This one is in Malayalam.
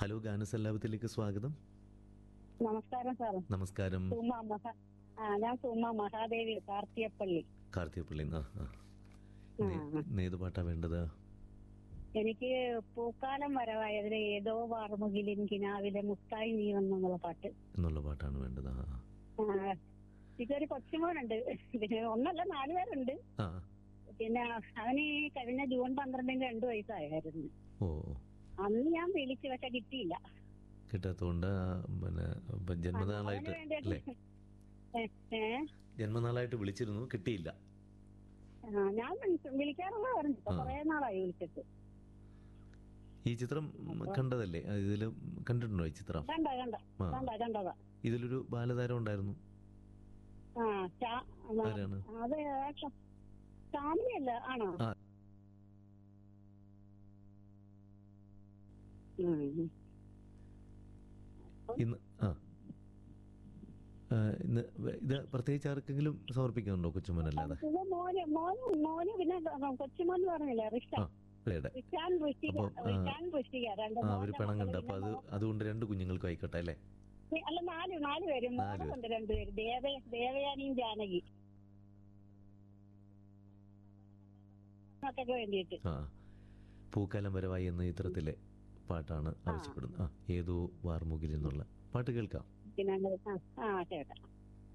ഹലോ ഗാനസല്ലാപത്തിലേക്ക് സ്വാഗതം നമസ്കാരം സാർ നമസ്കാരം സുമ മഹ ആ ഞാൻ സുമ മഹാദേവി കാർത്തിയപ്പള്ളി കാർത്തികപ്പള്ളി ആ ആ. ആ. ഇന്ന് ഇന്ന് ഏത് പാട്ടാ വേണ്ടത് എനിക്ക് പൂക്കാലം വരവായതിലെ ഏതോ വാർമുകിലിൻ കിനാവിലെ മുത്തായി നീ വന്നുള്ള പാട്ട് എന്നുള്ള പാട്ടാണ് വേണ്ടത് ആ ആ. ആ, എനിക്കൊരു കൊച്ചുമോനുണ്ട് പിന്നെ ഒന്നല്ല നാല് പേരുണ്ട് ആ പിന്നെ അവന് ഈ കഴിഞ്ഞ ജൂൺ പന്ത്രണ്ടിന് രണ്ടു വയസ്സായിരുന്നു ഓ അന്ന് ഞാൻ വിളിച്ചു പക്ഷെ കിട്ടിയില്ല കിട്ടാത്തതുകൊണ്ട് ആ, പിന്നെ ഇപ്പൊ ജന്മനാളായിട്ട് അവന് വേണ്ടിയിട്ട് അല്ലേ ഏ, ഏ ജന്മനാളായിട്ട് വിളിച്ചിരുന്നു കിട്ടിയില്ല ആ, ഞാൻ വിളിച്ചു- വിളിക്കാറുള്ള പറഞ്ഞു ഇപ്പൊ ആ. കുറെ നാളായി വിളിച്ചിട്ട് ഈ ചിത്രം കണ്ടതല്ലേ ആ, ഇതില് കണ്ടിട്ടുണ്ടോ ഈ ചിത്രം കണ്ട കണ്ട ആ. കണ്ട കണ്ടതാ ഇതിലൊരു ബാലതാരം ഉണ്ടായിരുന്നു ആ ചാ- ആ, ആരാണ് അത് ഫാമിലിയല്ല ആണോ ആ. ഉം. ഇന്ന് ആ ആ, ഇന്ന് ഇത് പ്രത്യേകിച്ച് ആർക്കെങ്കിലും സമർപ്പിക്കുന്നുണ്ടോ കൊച്ചുമോനല്ലാതെ ഇത് മോന് മോന് മോന് പിന്നെ കൊച്ചുമോൻ പറഞ്ഞില്ല റിഷ ആ പിള്ളേരുടെ റിഷാൻ ഋഷിക അപ്പൊ, ആ, റിഷാൻ ഋഷിക രണ്ട് ആ ഒരു മോനെ പിണങ്ങുണ്ട് മക്കള് അപ്പൊ അത് പിന്നെ അതുകൊണ്ട് രണ്ട് കുഞ്ഞുങ്ങൾക്ക് ആയിക്കോട്ടെ അല്ലേ മോ- അല്ല നാല് നാല് പേര് നാല് മോനുണ്ട് രണ്ടുപേര് ദേവ ദേവയാനിയും ജാനകി മക്കൾക്ക് വേണ്ടിയിട്ട് ആ പൂക്കാലം വരവായി എന്ന ചിത്രത്തിലെ പാട്ടാണ് ആവശ്യപ്പെടുന്നത് ആ ഏതോ വാർമുകിൽ എന്നുള്ള പാട്ട് കേൾക്കാം പിന്നെ ആ, ആ കേട്ടോ